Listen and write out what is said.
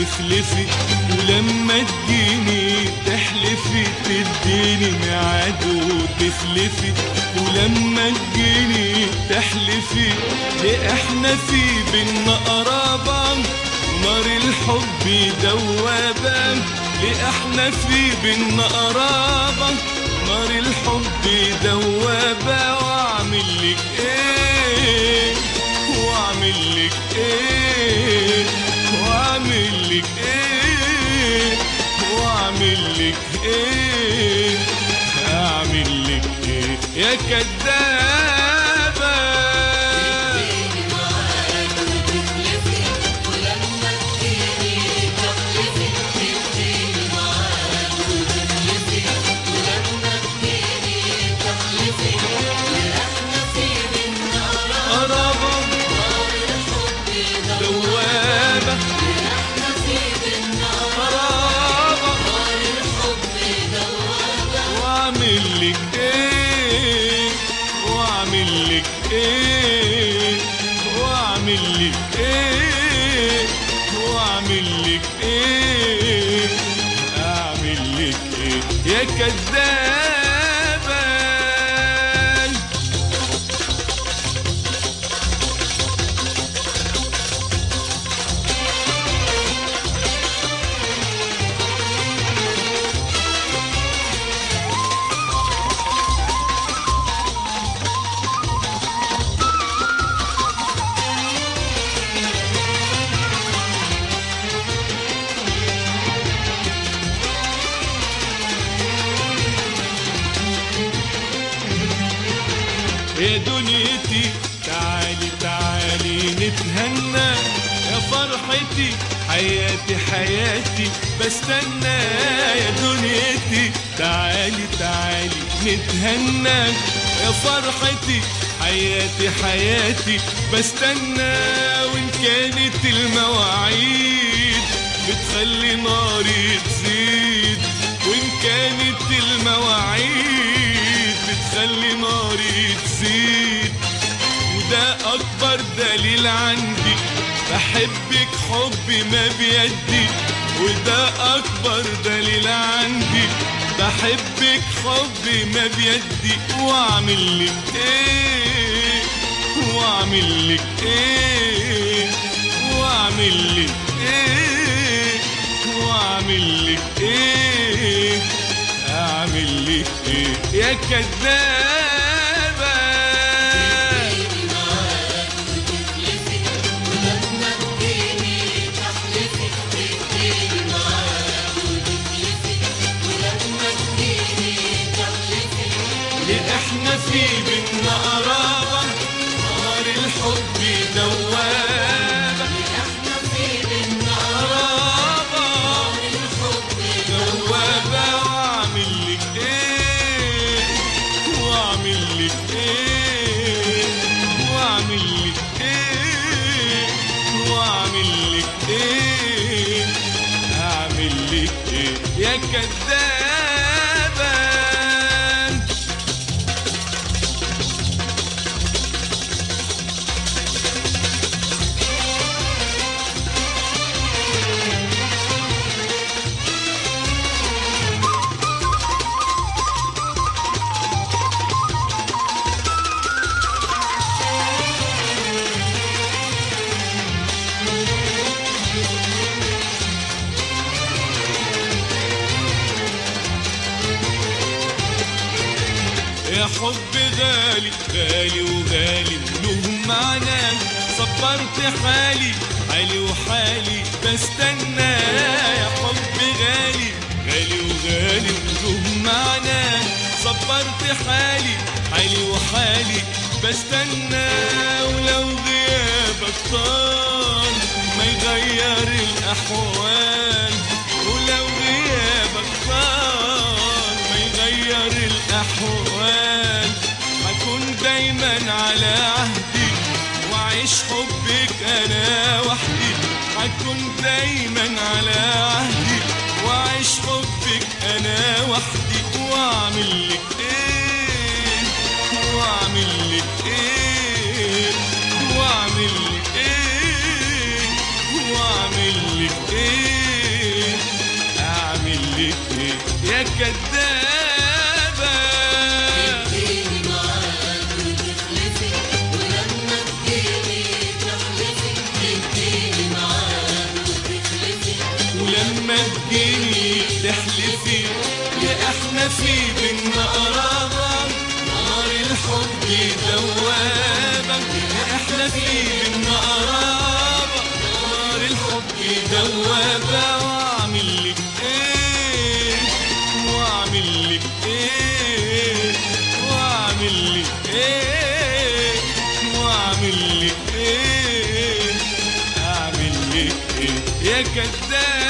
وتخلفي ولما تجيني تحلفي تديني ميعاد وتخلفي ولما تجيني تحلفي ليه احنا في بينا قرابة نار الحب دوابة ليه احنا في بينا قرابة نار الحب دوابة واعمل لك ايه واعمل لك ايه واعمل لك ايه واعمل لك ايه اعمل لك ايه يا كدابة قرابة دوابة قرابة واعمل لك ايه واعمل لك ايه واعمل لك ايه واعمل لك ايه اعمل لك ايه يا كذابة يا دنيتي تعالي تعالي نتهنى يا فرحتي حياتي حياتي بستنى يا دنيتي تعالي تعالي نتهنى يا فرحتي حياتي حياتي بستنى وإن كانت المواعيد بتخلي ناري تزيد وإن كانت المواعيد بتخلي ناري تزيد وده أكبر دليل عندي بحبك حبي ما بيدي وده أكبر دليل عندي بحبك حبي ما بيدي وأعمل لك إيه وأعمل لك إيه وأعمل لك إيه وأعمل لك إيه أعمل لك إيه يا كذابة اللي احنا في بينا قرابة نار الحب دوابة قرابة دوابة واعمل لك ايه واعمل لك ايه واعمل لك ايه واعمل لك ايه اعمل لك ايه يا كذابة يا حب غالي غالي وغالي له معنى صبرت حالي حالي وحالي بستنى يا حب غالي غالي وغالي وله معنى صبرت حالي حالي وحالي بستنى ولو غيابك طال ما يغير الأحوال ولو غيابك طال ما يغير الأحوال هكون دايما على عهدي وعيش حبك أنا وحدي هكون دايما على عهدي وعيش حبك أنا وحدي وأعمل لك إيه وأعمل لك إيه وأعمل لك إيه وأعمل لك إيه تحكيني تحلفي يا احنا في بينا قرابة نار الحب دوابة يا احنا في بينا قرابة نار الحب دوابة واعمل لك ايه واعمل لك ايه واعمل لك ايه واعمل لك ايه اعمل لك ايه يا كذاب